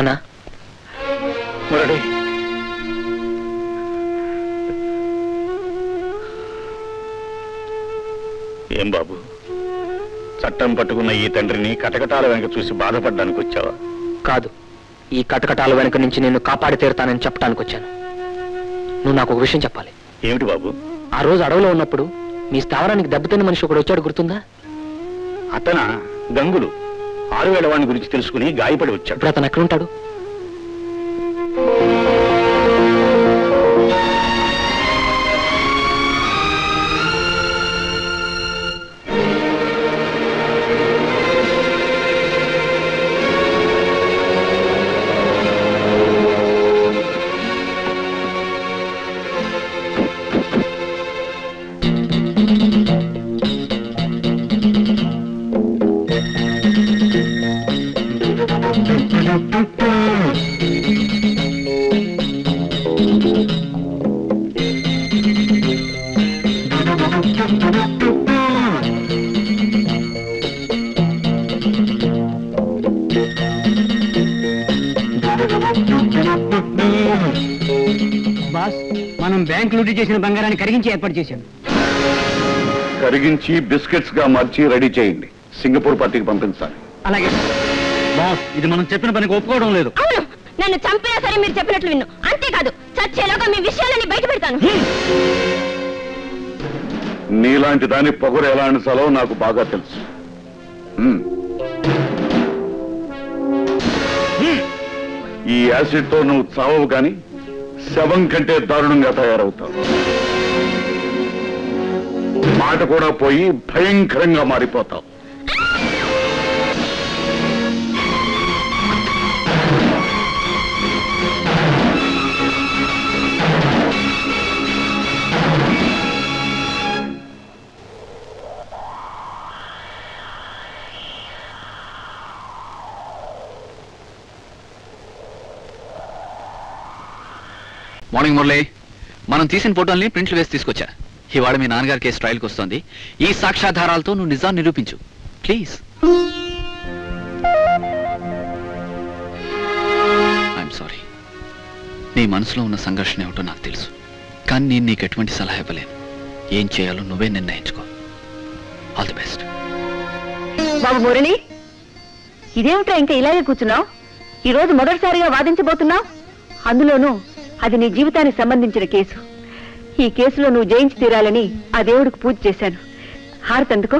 నానా మురళి ఏం బాబు చట్టం పట్టుకున్న ఈ తండ్రిని కటకటాల వెనక చూసి బాధపడ్డానికి వచ్చావా కాదు ఈ కటకటాల వెనక నుంచి నిన్ను కాపాడి తీరుతానని చెప్పడానికి వచ్చాను నువ్వు నాకు ఒక విషయం చెప్పాలి ఏమిటి బాబు ఆ రోజు అడవిలో ఉన్నప్పుడు మీ స్థావరానికి దెబ్బతిన్న మనిషి ఒకడు వచ్చాడు గుర్తుందా అతన గంగులు ఆరు వేల వాడిని గురించి తెలుసుకుని గాయపడి వచ్చాడు ఇప్పుడు అతను ఎక్కడుంటాడు బాస్ మనం బ్యాంక్ లూటీ చేసిన బంగారాన్ని కరిగించి ఏర్పాటు చేశాం కరిగించి బిస్కెట్స్ గా మార్చి రెడీ చేయండి సింగపూర్ పార్టీకి పంపించాలి అలాగే బాస్ ఇది మనం చెప్పిన పనికి ఒప్పుకోవడం లేదు అవును నన్ను చంపినా సరే మీరు చెప్పినట్లు విన్ను అంతేకాదు చచ్చేలోగా మీ విషయాలని బయట పెడతాను నీలాంటి దాని పొగరు ఎలా అణచాలో నాకు బాగా తెలుసు హ్మ్. ఈ యాసిడ్ తో నువ్వు చావవు కానీ శవం కంటే దారుణంగా తయారవుతావు మాట కూడా పోయి భయంకరంగా మారిపోతావు మార్నింగ్ మురళి మనం తీసిన ఫోటోల్ని ప్రింట్లు వేసి తీసుకొచ్చా ఇవాళ మీ నాన్నగారి కేసు ట్రయల్కి వస్తుంది ఈ సాక్ష్యాధారాలతో నువ్వు నిజాన్ని నిరూపించు ప్లీజ్ ఐఎమ్ సారీ నీ మనసులో ఉన్న సంఘర్షణ ఏమిటో నాకు తెలుసు కానీ నేను నీకు ఎటువంటి సలహా ఇవ్వలేను ఏం చేయాలో నువ్వే నిర్ణయించుకో ఆల్ ది బెస్ట్ బాబు మురళి ఇదేమిటో ఇంకా ఇలాగే కూర్చున్నావు ఈ రోజు మొదటిసారిగా వాదించబోతున్నావు అందులోనూ అది నీ జీవితానికి సంబంధించిన కేసు ఈ కేసులో నువ్వు జయించి తీరాలని ఆ దేవుడికి పూజ చేశాను హారతి అందుకో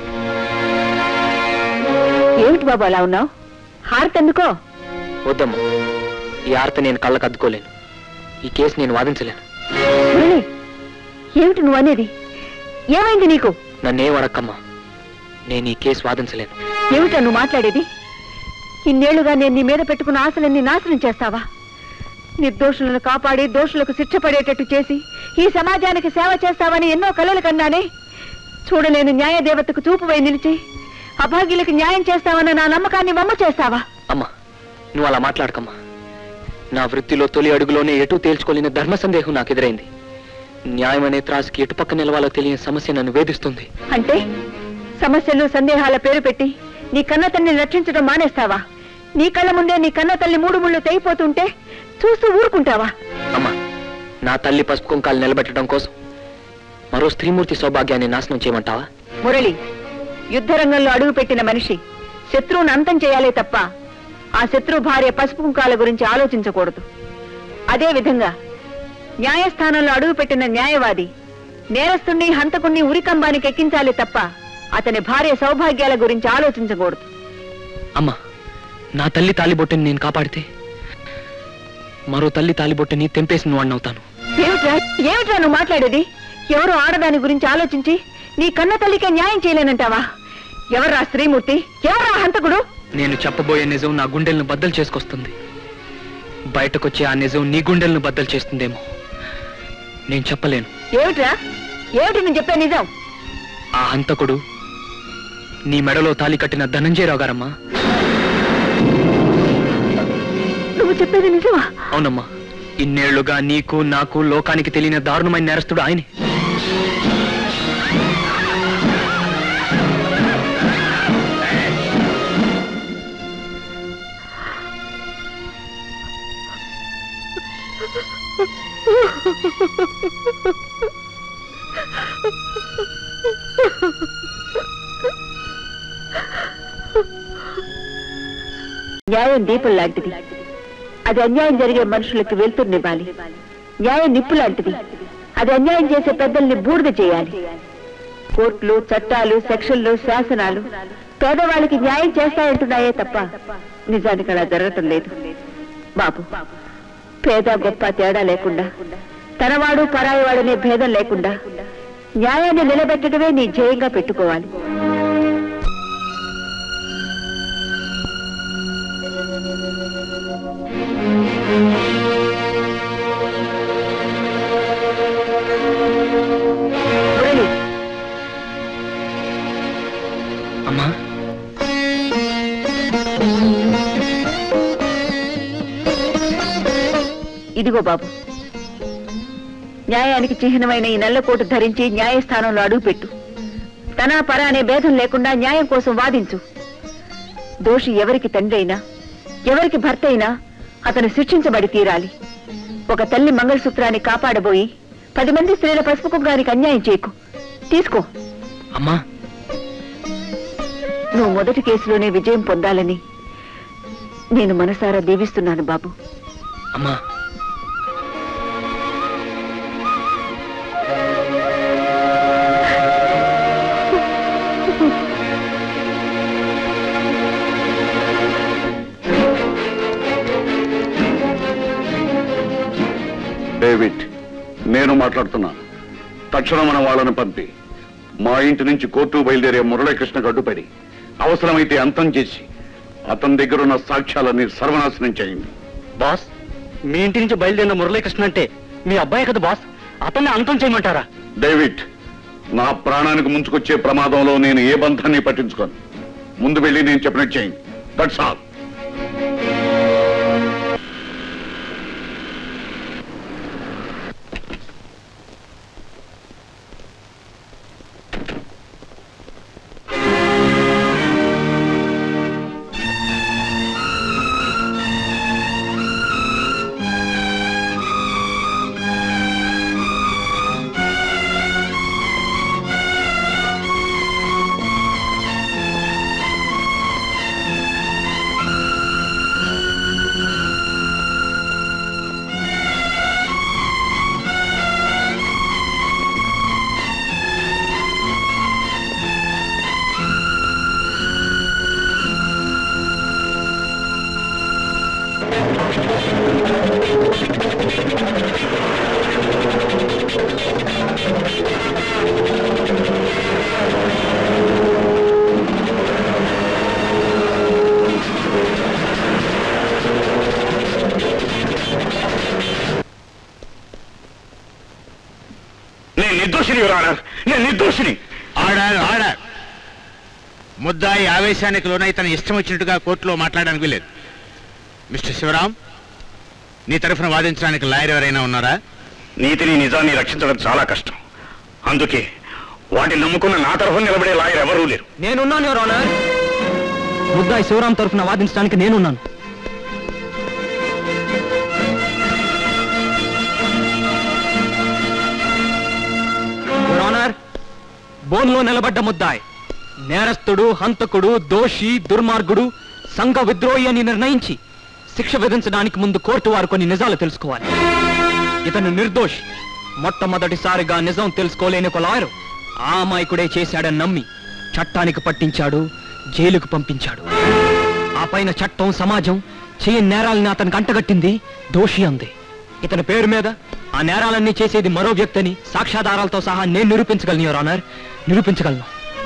ఏమిటి బాబు అలా ఉన్నావు హారతి అందుకో వద్దమ్మా ఈ ఆర్త నేను కళ్ళకు అద్దుకోలేను ఈ కేసు నేను వాదించలేను మురళి ఏమిటి నువ్వు అనేది ఏమైంది నీకు నన్నేం అడక్కమ్మా నేను ఈ కేసు వాదించలేను ఏమిటా నువ్వు మాట్లాడేది ఇన్నేళ్లుగా నేను నీ మీద పెట్టుకున్న ఆశలన్నీ నాశనం చేస్తావా నిర్దోషులను కాపాడి దోషులకు శిక్ష పడేటట్టు చేసి ఈ సమాజానికి సేవ చేస్తావని ఎన్నో కలలు కన్నానే చూడలేని న్యాయదేవతకు చూపువై నిలిచి అభాగ్యులకు న్యాయం చేస్తావన్న నా నమ్మకాన్ని వమ్మ చేస్తావా అమ్మా నువ్వు అలా మాట్లాడకమ్మా నా వృత్తిలో తొలి అడుగులోనే ఎటు తేల్చుకోలేని ధర్మ సందేహం నాకు ఎదురైంది న్యాయం అనే త్రాసుకి ఎటు పక్క నిలవాలో తెలియని సమస్య నన్ను వేధిస్తుంది అంటే సమస్యలు సందేహాల పేరు పెట్టి నీ కన్న తల్లిని రక్షించడం మానేస్తావా నీ కళ్ళ ముందే నీ కన్న తల్లి మూడు ముళ్ళు తెగిపోతుంటే చూస్తూ ఊరుకుంటావా అమ్మా నా తల్లి పసుపు కుంకాలు నిలబెట్టడం కోసం మరో స్త్రీమూర్తి సౌభాగ్యాన్ని నాశనం చేయమంటావా మురళి యుద్ధరంగంలో అడుగుపెట్టిన మనిషి శత్రువును అంతం చేయాలే తప్ప ఆ శత్రు భార్య పసుపు కుంకాల గురించి ఆలోచించకూడదు అదే విధంగా న్యాయస్థానంలో అడుగుపెట్టిన న్యాయవాది నేరస్తుణ్ణి హంతకుణ్ణి ఉరికంబానికి ఎక్కించాలి తప్ప అతని భార్య సౌభాగ్యాల గురించి ఆలోచించకూడదు అమ్మా నా తల్లి తాలిబొట్టుని నేను కాపాడితే మరో తల్లి తాలిబొట్టుని తెంపేసిన వాడిని అవుతాను ఏమిట్రా ఏమిట్రా నువ్వు మాట్లాడేది ఎవరు ఆడదాని గురించి ఆలోచించి నీ కన్న తల్లికే న్యాయం చేయలేనంటావా ఎవర్రా శ్రీమూర్తి ఎవరా హంతకుడు నేను చెప్పబోయే నిజం నా గుండెలను బద్దలు చేసుకొస్తుంది బయటకొచ్చే ఆ నిజం నీ గుండెలను బద్దలు చేస్తుందేమో నేను చెప్పలేను ఏమిట్రా ఏమిటి నేను చెప్పే నిజం ఆ హంతకుడు నీ మెడలో తాలి కట్టిన ధనంజయరావు గారమ్మా నువ్వు చెప్పేది నిజమా అవునమ్మా ఇన్నేళ్లుగా నీకు నాకు లోకానికి తెలియని దారుణమైన నేరస్తుడు ఆయనే న్యాయం దీపం లాంటిది అది అన్యాయం జరిగే మనుషులకు వెళ్తున్నివ్వాలి న్యాయం నిప్పు లాంటిది అది అన్యాయం చేసే పెద్దల్ని బూడిద చేయాలి కోర్టులు చట్టాలు సెక్షన్లు శాసనాలు పేదవాళ్ళకి న్యాయం చేస్తాయంటున్నాయే తప్ప నిజానికి అలా జరగటం లేదు బాబు పేద గొప్ప తేడా లేకుండా తనవాడు పరాయివాడనే భేదం లేకుండా న్యాయాన్ని నిలబెట్టడమే నీ ధ్యేయంగా పెట్టుకోవాలి మురళి అమ్మా ఇదిగో బాబు న్యాయానికి చిహ్నమైన ఈ నల్లకోటు ధరించి న్యాయస్థానంలో అడుగుపెట్టు తన పర అనే భేదం లేకుండా న్యాయం కోసం వాదించు దోషి ఎవరికి తండ్రి అయినా ఎవరికి భర్త అయినా అతను శిక్షించబడి తీరాలి ఒక తల్లి మంగళసూత్రాన్ని కాపాడబోయి పది మంది స్త్రీల పసుపు కుంకానికి అన్యాయం చేయకు తీసుకో అమ్మా నువ్వు మొదటి కేసులోనే విజయం పొందాలని నేను మనసారా దీవిస్తున్నాను బాబు అమ్మా డేవిడ్ నేను మాట్లాడుతున్నాను తక్షణం మన వాళ్ళని పంపి మా ఇంటి నుంచి కోర్టు బయలుదేరే మురళీకృష్ణ అడ్డుపడి అవసరమైతే అంతం చేసి అతని దగ్గర ఉన్న సాక్ష్యాలన్నీ సర్వనాశనం చేయండి బాస్ మీ ఇంటి నుంచి బయలుదేరిన మురళీకృష్ణ అంటే మీ అబ్బాయి కదా బాస్ అతన్ని అంతం చేయమంటారా డేవిడ్ నా ప్రాణానికి ముంచుకొచ్చే ప్రమాదంలో నేను ఏ బంధాన్ని పట్టించుకోను ముందు వెళ్ళి నేను చెప్పినట్టు చేయండి దట్స్ ఆల్ నేను నిర్దోషిని యువరానర్ నేను నిర్దోషిని ఆడారు ఆడారు ముద్దాయి ఆవేశానికి లోనై తన ఇష్టం వచ్చినట్టుగా కోర్టులో మాట్లాడడానికి వీలేదు మిస్టర్ శివరాం నీ తరఫున వాదించడానికి లాయర్ ఎవరైనా ఉన్నారా నీతిని నిజాన్ని రక్షించడం చాలా కష్టం అందుకే వాటిని నమ్ముకున్న నా తరఫున నిలబడే లాయర్ ఎవరూ లేరు నేనున్నాను యువర్ ఆనర్ ముద్దాయి శివరాం తరఫున వాదించడానికి నేనున్నాను యువర్ ఆనర్ బోన్లో నిలబడ్డ ముద్దాయి నేరస్తుడు హంతకుడు దోషి దుర్మార్గుడు సంఘ విద్రోహి అని నిర్ణయించి శిక్ష విధించడానికి ముందు కోర్టు వారు కొన్ని నిజాలు తెలుసుకోవాలి ఇతను నిర్దోషి మొట్టమొదటిసారిగా నిజం తెలుసుకోలేని ఒక లాయరు ఆ అమాయకుడే చేశాడని నమ్మి చట్టానికి పట్టించాడు జైలుకు పంపించాడు ఆ పైన చట్టం సమాజం చేయని నేరాలని అతనికి అంటగట్టింది దోషి అంది ఇతని పేరు మీద ఆ నేరాలన్నీ చేసేది మరో వ్యక్తిని సాక్ష్యాధారాలతో సహా నేను నిరూపించగలను యువర్ ఆనర్ నిరూపించగలను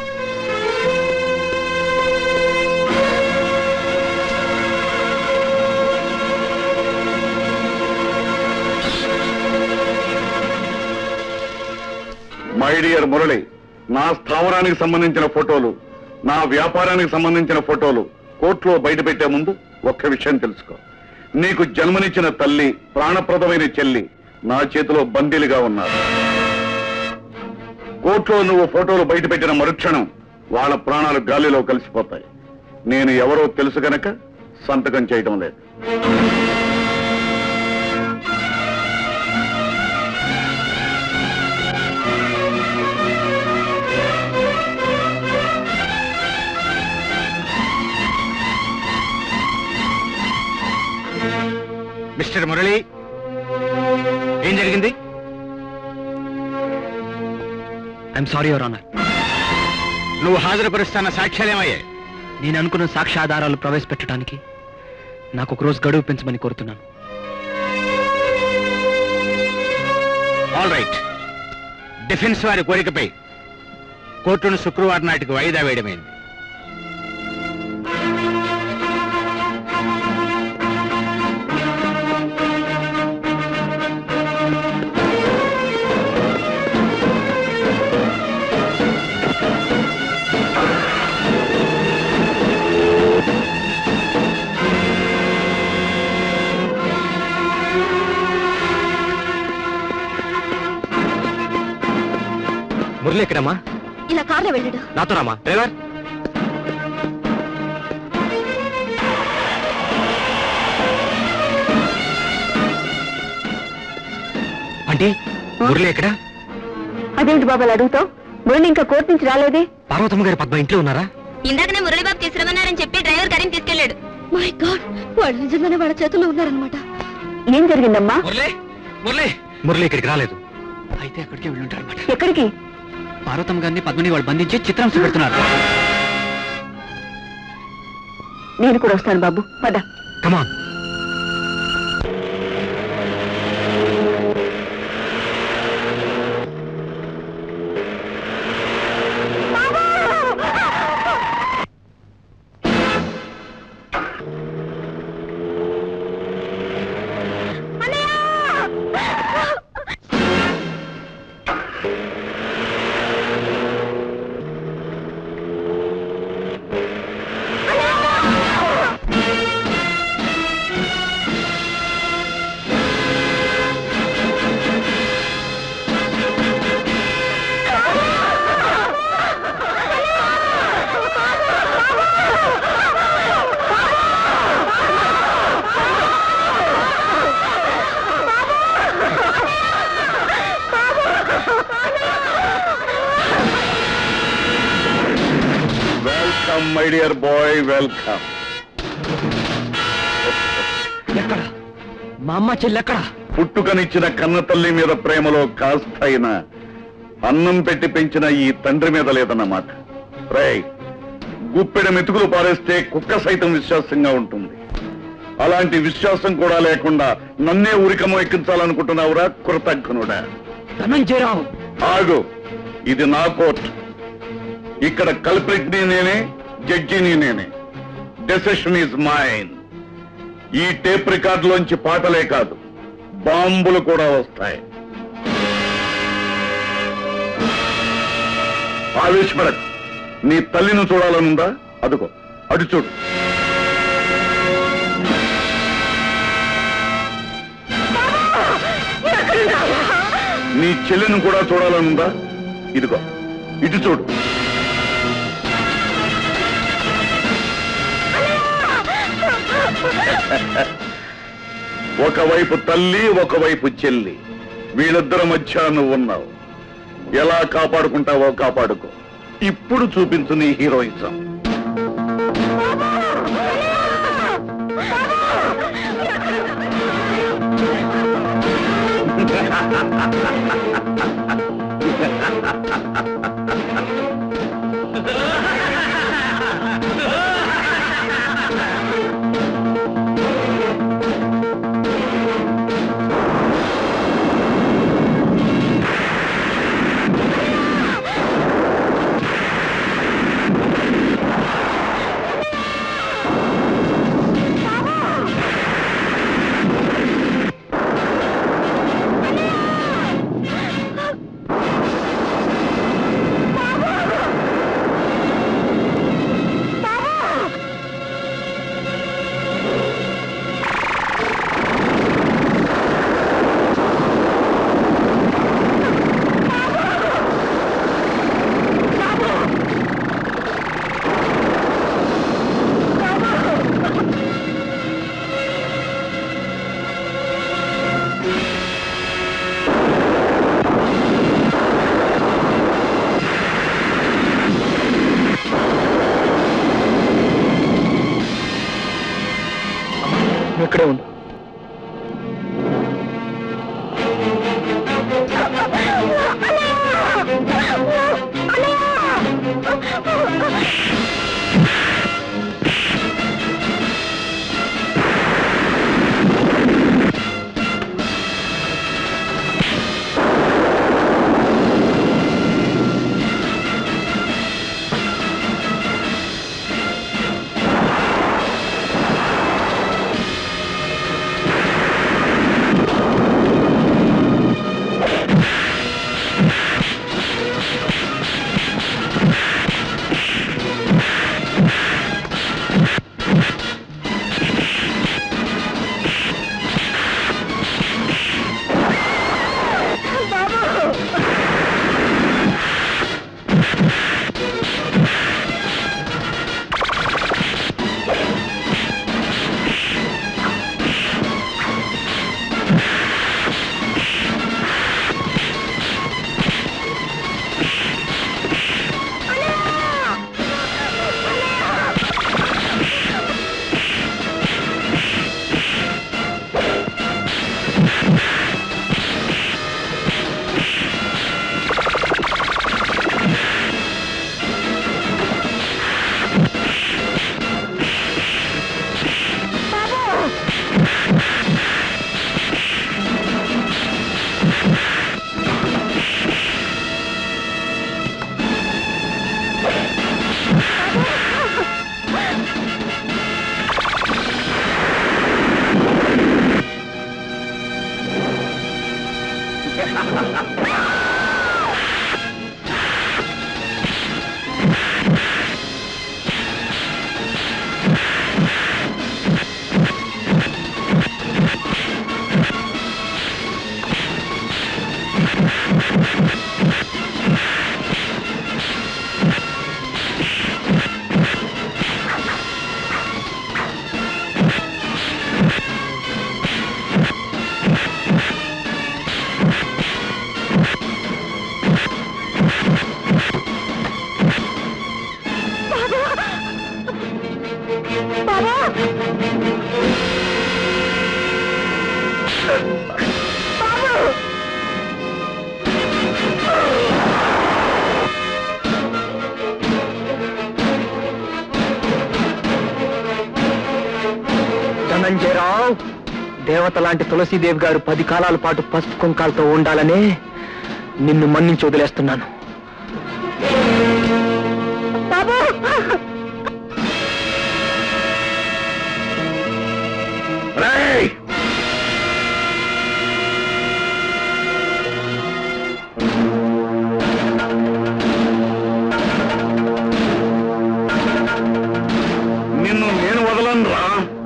మై డియర్ మురళి నా స్థావరానికి సంబంధించిన ఫోటోలు నా వ్యాపారానికి సంబంధించిన ఫోటోలు కోర్టులో బయటపెట్టే ముందు ఒక్క విషయం తెలుసుకో నీకు జన్మనిచ్చిన తల్లి ప్రాణప్రదమైన చెల్లి నా చేతిలో బందీలుగా ఉన్నారు కోర్టులో నువ్వు ఫోటోలు బయటపెట్టిన మరుక్షణం వాళ్ళ ప్రాణాలు గాలిలో కలిసిపోతాయి నేను ఎవరో తెలుసు గనక సంతకం చేయడం లేదు మిస్టర్ మురళి ఏం జరిగింది ఐఎమ్ సారీ యువర్ ఆనర్ నువ్వు హాజరుపరుస్తున్న సాక్ష్యాలేమయ్యాయి నేను అనుకున్న సాక్ష్యాధారాలు ప్రవేశపెట్టడానికి నాకు ఒక రోజు గడువు పెంచమని కోరుతున్నాను ఆల్ రైట్ డిఫెన్స్ వారి కోరికపై కోర్టును శుక్రవారం నాటికి వాయిదా వేయడమైంది మురళి ఎక్కడమ్మా ఇలా కార్లో వెళ్ళాడు నాతో రామా డ్రైవర్ అంటే మురళి ఎక్కడ అదేంటి బాబు అలా అడుగుతావు మురళి ఇంకా కోర్టు నుంచి రాలేదే పార్వతమ్మ గారి పద్మ ఇంట్లో ఉన్నారా ఇందాకనే మురళిబాబు తీసుకురమన్నారని చెప్పి డ్రైవర్ గారిని తీసుకెళ్లాడు మై గాడ్ వాళ్ళు నిజంగానే వాళ్ళ చేతుల్లో ఉన్నారనమాట ఏం జరిగిందమ్మా మురళి మురళి మురళి ఇక్కడికి రాలేదు అయితే అక్కడికే వెళ్ళుంటారు అనమాట ఎక్కడికి పార్వతమ్మ గారిని పద్మని వాళ్ళు బంధించి చిత్రాంశ పెడుతున్నారు నేను కూడా వస్తాను బాబు పద come on welcome my dear boy welcome ఎక్కడ మా అమ్మ చెల్లి ఎక్కడ పుట్టుకనిచ్చిన కన్న తల్లి మీద ప్రేమలో కాస్తైనా అన్నం పెట్టి పెంచిన ఈ తండ్రి మీద లేదన్నమాట రేయ్ గుప్పెడ మెతుకులు పారేస్తే కుక్క సైతం విశ్వాసంగా ఉంటుంది అలాంటి విశ్వాసం కూడా లేకుండా నన్నే ఉరికమో ఎక్కించాలనుకుంటున్నావురా కృతజ్ఞనుడా ధనంజయరావు ఆగు ఇది నా కోర్టు ఇక్కడ కల్ప్రిట్ ని నేనే జడ్జిని నేనే డెసిషన్ ఈజ్ మైన్ ఈ టేప్ రికార్డులోంచి పాటలే కాదు బాంబులు కూడా వస్తాయి ఆవేశపడకు నీ తల్లిని చూడాలనుందా అదుగో అటు చూడు నీ చెల్లెను కూడా చూడాలనుందా ఇదిగో ఇటు చూడు ఒకవైపు తల్లి ఒకవైపు చెల్లి వీళ్ళిద్దరి మధ్య నువ్వు ఉన్నావు ఎలా కాపాడుకుంటావో కాపాడుకో ఇప్పుడు చూపించు నీ హీరోయిజం నువ్వు ఇక్కడే ఉండు దేవత లాంటి తులసీదేవి గారు పది కాలాల పాటు పసుపు కుంకాలతో ఉండాలనే నిన్ను మన్నించి వదిలేస్తున్నాను బాబు రేయ్! నిన్ను నేను వదలను రా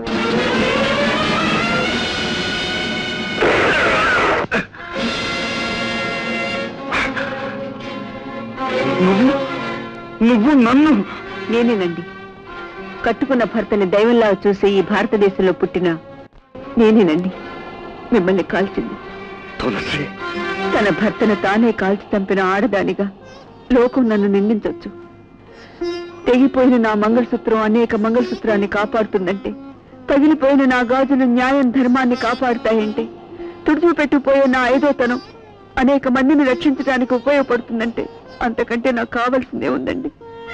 నువ్వు నువ్వు నన్ను నేనేనండి కట్టుకున్న భర్తని దైవంలా చూసి ఈ భారతదేశంలో పుట్టిన నేనేనండి మిమ్మల్ని కాల్చింది తులసి తన భర్తను తానే కాల్చి చంపిన ఆడదానిగా లోకం నన్ను నిందించొచ్చు తెగిపోయిన నా మంగళసూత్రం అనేక మంగళసూత్రాన్ని కాపాడుతుందంటే పగిలిపోయిన నా గాజులు న్యాయం ధర్మాన్ని కాపాడుతాయంటే తుడిచిపెట్టుపోయే నా ఐదోతనం అనేక మందిని రక్షించడానికి ఉపయోగపడుతుందంటే అంతకంటే నాకు కావాల్సిందే ఉందండి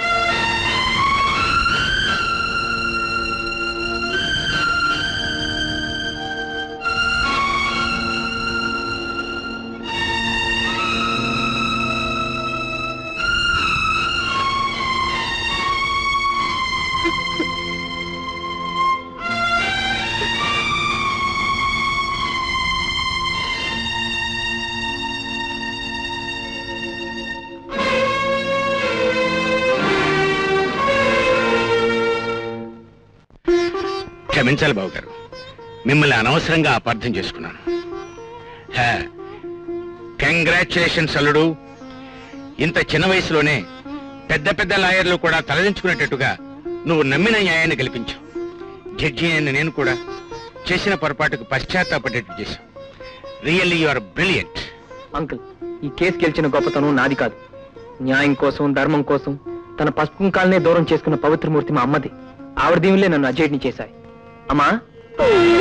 క్షమించాలి బాబు గారు మిమ్మల్ని అనవసరంగా అపార్థం చేసుకున్నాను కంగ్రాచులేషన్స్ అల్లుడు ఇంత చిన్న వయసులోనే పెద్ద పెద్ద లాయర్లు కూడా తలదించుకునేటట్టుగా నువ్వు నమ్మిన న్యాయాన్ని గెలిపించావు జడ్జి అయిన నేను కూడా చేసిన పొరపాటుకు పశ్చాత్తాపడేట్టు చేశావు really you are brilliant uncle ఈ కేసు గెలిచిన గొప్పతనం నాది కాదు న్యాయం కోసం ధర్మం కోసం తన పసుపు కుంకాలనే దూరం చేసుకున్న పవిత్రమూర్తి మా అమ్మది ఆవిడ దీవులే నన్ను అజేట్ని చేశాయి అమ్మా